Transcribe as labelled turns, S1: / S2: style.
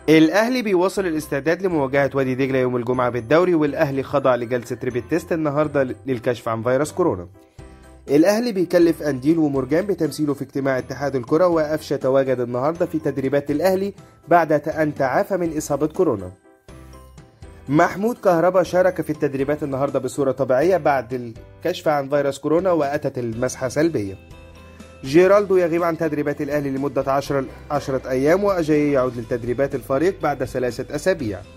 S1: الاهلي بيواصل الاستعداد لمواجهه وادي دجله يوم الجمعه بالدوري والاهلي خضع لجلسه ريبيت تيست النهارده للكشف عن فيروس كورونا الاهلي بيكلف انديل ومرجان بتمثيله في اجتماع اتحاد الكره وقفشه تواجد النهارده في تدريبات الاهلي بعد ان تعافى من اصابه كورونا محمود كهربا شارك في التدريبات النهارده بصوره طبيعيه بعد الكشف عن فيروس كورونا واتت المسحه سلبيه جيرالدو يغيب عن تدريبات الأهلي لمدة 10 عشرة أيام وأجاي يعود لتدريبات الفريق بعد ثلاثة أسابيع